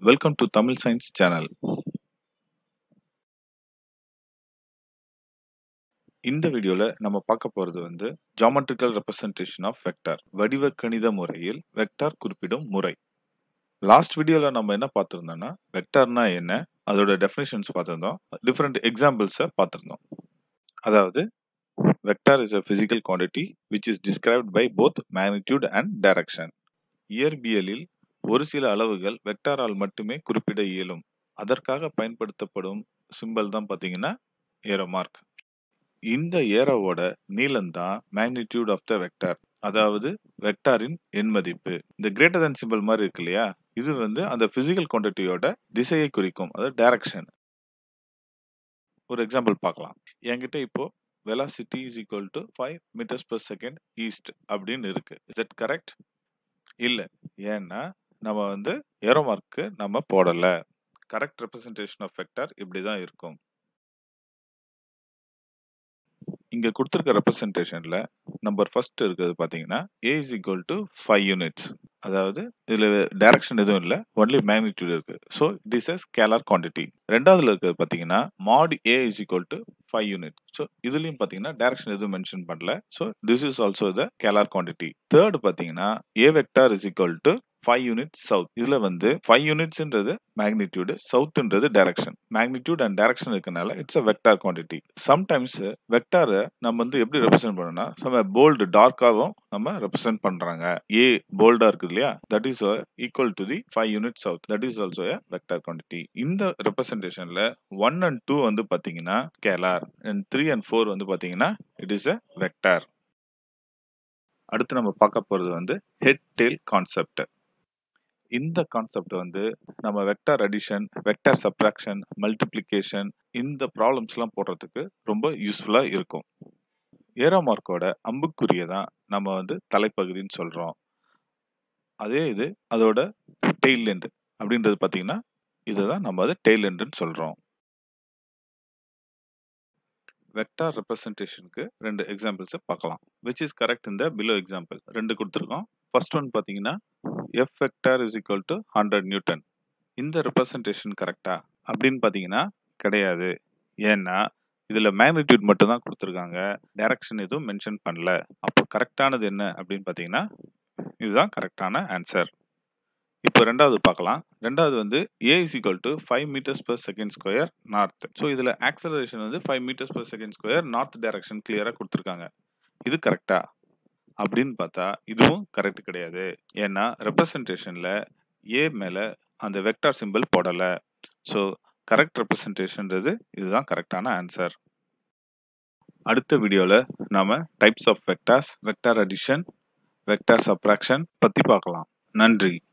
welcome to Tamil science channel இந்த வீடியோல நம்ம பார்க்க போறது வந்து ஜாமெட்ரிக்கல் ரெப்ரசன்டேஷன் ஆஃப் வெக்டார் வடிவ கணித முறையில் வெக்டார் குறிப்பிடும் முறை லாஸ்ட் வீடியோல நம்ம என்ன பார்த்திருந்தோம்னா வெக்டார்னா என்ன அதோட டெஃபினிஷன்ஸ் பார்த்திருந்தோம் டிஃப்ரெண்ட் எக்ஸாம்பிள்ஸை பார்த்திருந்தோம் அதாவது vector is a physical quantity which is described by both magnitude and direction இயற்பியலில் ஒரு சில அளவுகள் வெக்டாரால் மட்டுமே குறிப்பிட இயலும் அதற்காக பயன்படுத்தப்படும் சிம்பல் தான் பாத்தீங்கன்னா ஏரோ மார்க் இந்த ஏரோவோட நீளம் தான் மேக்னிடியூட் ஆஃப் த வெக்டார் அதாவது வெக்டாரின் எண் மதிப்பு இந்த கிரேட்டர் than சிம்பல் மாதிரி இருக்கு இல்லையா இது வந்து அந்த பிசிக்கல் குவான்டிட்டியோட திசையை குறிக்கும் அதாவது டைரக்ஷன் ஒரு எக்ஸாம்பிள் பார்க்கலாம் என்கிட்ட இப்போ velocity is equal to five metres per second east அப்படின்னு இருக்கு இஸ் இட் கரெக்ட் இல்ல ஏன்னா நம்ம வந்து ஏரோ மார்க்கு நம்ம போடல கரெக்ட் ரெப்ரசன்டேஷன் ஆஃப் வெக்டார் இப்படிதான் இருக்கும் இங்க கொடுத்துருக்க ரெப்ரசன்டேஷன்ல நம்பர் ஃபர்ஸ்ட் இருக்கிறது பாத்தீங்கன்னா A is equal to five units அதாவது இதுல டைரக்ஷன் எதுவும் இல்ல ஒன்லி மேக்னிடியூட் இருக்கு so it is a scalar quantity ரெண்டாவதுல இருக்கிறது பாத்தீங்கன்னா mod A is equal to five unit so இதுலயும் பாத்தீங்கன்னா டைரக்ஷன் எதுவும் மென்ஷன் பண்ணல so this is also the scalar quantity third பாத்தீங்கன்னா A vector is equal to five unit south இதுல வந்து ஃபைவ் யூனிட்ஸ்ன்றது மேக்னிடியூடு சவுத்ன்றது டைரக்ஷன் மேக்னிடியூட் அண்ட் டைரக்ஷன் இருக்கனால it's a vector quantity sometimes வெக்டாரை நம்ம வந்து எப்படி ரெப்ரசென்ட் பண்ணோம்னா நம்ம போல்டு டார்க்காகவும் நம்ம ரெப்ரசென்ட் பண்றாங்க ஏ போல்டா இருக்குது இல்லையா that is equal to the five unit south that is also a vector quantity இந்த ரெப்ரசன்டேஷன்ல ஒன் அண்ட் டூ வந்து பாத்தீங்கன்னா scalar and three and four வந்து பாத்தீங்கன்னா இட் இஸ் அ வெக்டார் அடுத்து நம்ம பார்க்க போறது வந்து ஹெட் டெயில் கான்செப்ட் இந்த கான்செப்ட் வந்து நம்ம vector addition vector subtraction multiplication இந்த ப்ராப்ளம்ஸ்லாம் போடுறதுக்கு ரொம்ப யூஸ்ஃபுல்லா இருக்கும் ஏரோ மார்க்கோட அம்புக்குரிய தான் நம்ம வந்து தலைப்பகுதின்னு சொல்றோம் அதே இது அதோட டெய்ல் எண்ட் அப்படின்றது பார்த்தீங்கன்னா இதுதான் நம்ம அது டெய்ல் எண்டுன்னு சொல்றோம் வெக்டார் ரெப்ரசன்டேஷனுக்கு ரெண்டு எக்ஸாம்பிள்ஸை பார்க்கலாம் விச் இஸ் கரெக்ட் இந்த பிலோ எக்ஸாம்பிள் ரெண்டு கொடுத்துருக்கோம் ஃபர்ஸ்ட் ஒன் பார்த்தீங்கன்னா F vector is equal to hundred newton இந்த ரெப்ரசன்டேஷன் கரெக்டா அப்படின்னு பார்த்தீங்கன்னா கிடையாது ஏன்னா இதுல மேக்னிடியூட் மட்டும் தான் கொடுத்துருக்காங்க டைரக்ஷன் எதுவும் மென்ஷன் பண்ணல அப்போ கரெக்டானது என்ன அப்படின்னு பார்த்தீங்கன்னா இதுதான் கரெக்டான ஆன்சர் இப்போ ரெண்டாவது பார்க்கலாம் ரெண்டாவது வந்து A is equal to five metres per second square north so இதில் ஆக்சலரேஷன் வந்து five metres per second square north direction கிளியராக கொடுத்துருக்காங்க இது கரெக்டா அப்படின்னு பார்த்தா இதுவும் கரெக்ட் கிடையாது ஏன்னா ரெப்ரசன்டேஷன்ல ஏ மேல அந்த வெக்டார் சிம்பிள் போடல ஸோ கரெக்ட் ரெப்ரசன்டேஷன்றது இதுதான் கரெக்டான ஆன்சர் அடுத்த வீடியோல நாம types of vectors vector addition vector subtraction பத்தி பார்க்கலாம் நன்றி